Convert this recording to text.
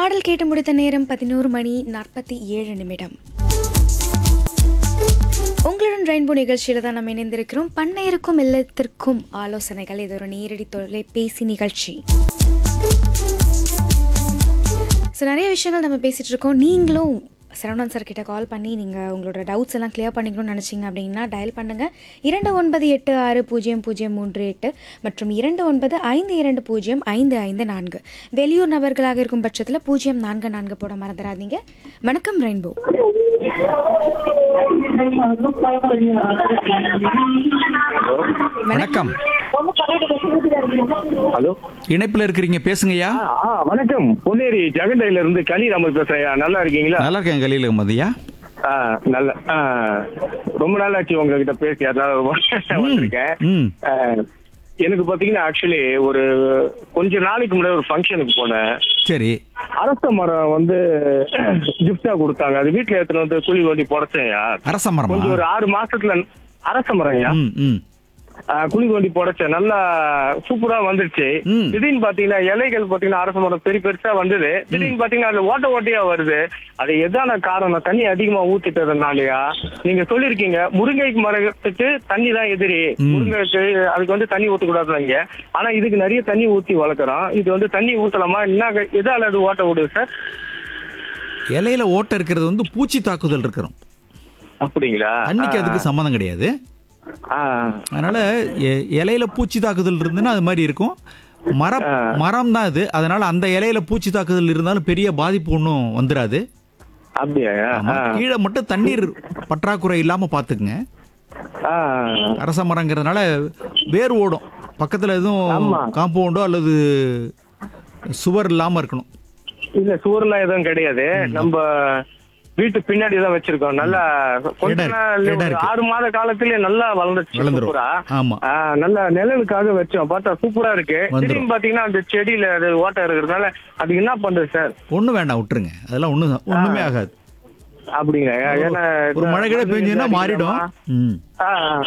பாடல் கேட்டு முடித்த நேரம் பதினோரு மணி நாற்பத்தி ஏழு நிமிடம் உங்களுடன் ரெயின்போ நிகழ்ச்சியில் தான் நம்ம இணைந்திருக்கிறோம் பண்ணையருக்கும் இல்லத்திற்கும் ஆலோசனைகள் இது ஒரு நேரடி தொலைபேசி நிகழ்ச்சி ஸோ நிறைய விஷயங்கள் நம்ம பேசிகிட்டு இருக்கோம் நீங்களும் சரவணன் சார் கிட்ட கால் பண்ணி நீங்கள் உங்களோட டவுட்ஸ் எல்லாம் கிளியர் பண்ணிக்கணும்னு நினச்சிங்க அப்படின்னா டயல் பண்ணுங்கள் இரண்டு ஒன்பது எட்டு ஆறு பூஜ்ஜியம் பூஜ்ஜியம் மூன்று எட்டு மற்றும் இரண்டு ஒன்பது ஐந்து இரண்டு பூஜ்ஜியம் ஐந்து ஐந்து நான்கு வெளியூர் நபர்களாக இருக்கும் பட்சத்தில் பூஜ்ஜியம் நான்கு நான்கு போட மறந்துடாதீங்க வணக்கம் ரெயின்போ வணக்கம் ஹலோ இணைப்புல இருக்கிறீங்க பேசுங்கய்யா ஆ வணக்கம் பொன்னேரி ஜெகண்டையில இருந்து கலி நம்ம பேசுறேன் நல்லா இருக்கீங்களா நல்லா இருக்கேன் கலீல் மதியா ஆ நல்ல ஆ, ரொம்ப நாள் ஆச்சு உங்ககிட்ட பேசி அதனால வந்திருக்கேன் ம் ஆ, எனக்கு பாத்தீங்கன்னா ஆக்சுவலி ஒரு கொஞ்ச நாளைக்கு முன்னாடி ஒரு ஃபங்க்ஷனுக்கு போனேன் சரி அரச மரம் வந்து கிஃப்டா கொடுத்தாங்க அது வீட்டுல எடுத்துட்டு வந்து குழி ஓட்டி புடச்சேன்யா அரச மரமா கொஞ்சம் ஒரு ஆறு மாசத்துல அரச மரம்யா ம் ம் ஆஹ் குழி தோண்டி புடைச்சேன் நல்லா சூப்பரா வந்துருச்சு ம். திடீர்னு பாத்தீங்கன்னா இலைகள் பாத்தீங்கன்னா அரச மரம் பெரிய பெருசா வந்தது திடீர்னு பாத்தீங்கன்னா அதுல ஓட்ட ஓட்டையா வருது அது எதான காரணம் தண்ணி அதிகமா ஊத்திட்டதுனாலயா நீங்க சொல்லிருக்கீங்க முருங்கை மரத்துக்கு தண்ணி தான் எதிரி ம். முருங்கைக்கு அதுக்கு வந்து தண்ணி ஊத்தக்கூடாதுங்க ஆனா இதுக்கு நிறைய தண்ணி ஊத்தி வளர்க்குறோம் இது வந்து தண்ணி ஊத்தலாமா என்ன எதால அது ஓட்ட விடுது சார் இலையில ஓட்டை இருக்கிறது வந்து பூச்சி தாக்குதல் இருக்கிறோம் அப்படிங்களா தண்ணிக்கு அதுக்கு சம்மந்தம் கிடையாது ஆ அதனால எ- இலையில பூச்சி தாக்குதல் இருந்துன்னா அது மாதிரி இருக்கும் மரம் மரம் தான் இது அதனால அந்த இலையில பூச்சி தாக்குதல் இருந்தாலும் பெரிய பாதிப்பு ஒன்றும் வந்துடாது அப்படியா ஆமா. ஆ. கீழே மட்டும் தண்ணீர் பற்றாக்குறை இல்லாம பாத்துக்குங்க ஆ அரச மரங்கிறதுனால வேர் ஓடும் பக்கத்துல எதுவும் ஆமா. காம்பவுண்டோ அல்லது சுவர் இல்லாம இருக்கணும் இல்ல சுவர்லாம் எதுவும் கிடையாது நம்ம வீட்டு பின்னாடி தான் வச்சிருக்கோம் நல்லா கொஞ்ச இடம் இருக்கு, நாள் இடம் ஒரு இருக்கு. ஆறு மாத காலத்திலே நல்லா வளர்ந்துச்சு வளர்ந்துரும். சூப்பரா ஆமா. ஆ, நல்லா நிழலுக்காக வச்சோம் பார்த்தா சூப்பரா இருக்கு வந்துரும். திடீர்னு பாத்தீங்கன்னா அந்த செடியில அது ஓட்டை இருக்கிறதுனால அது என்ன பண்றது சார் ஒண்ணும் வேண்டாம் விட்டுருங்க அதெல்லாம் ஒண்ணும் ஒண்ணுமே ஆகாது அப்படிங்க ஏன்னா ஒரு மழை கிழ பெஞ்சதுன்னா மாறிடும் ம் ஆ, ஆ.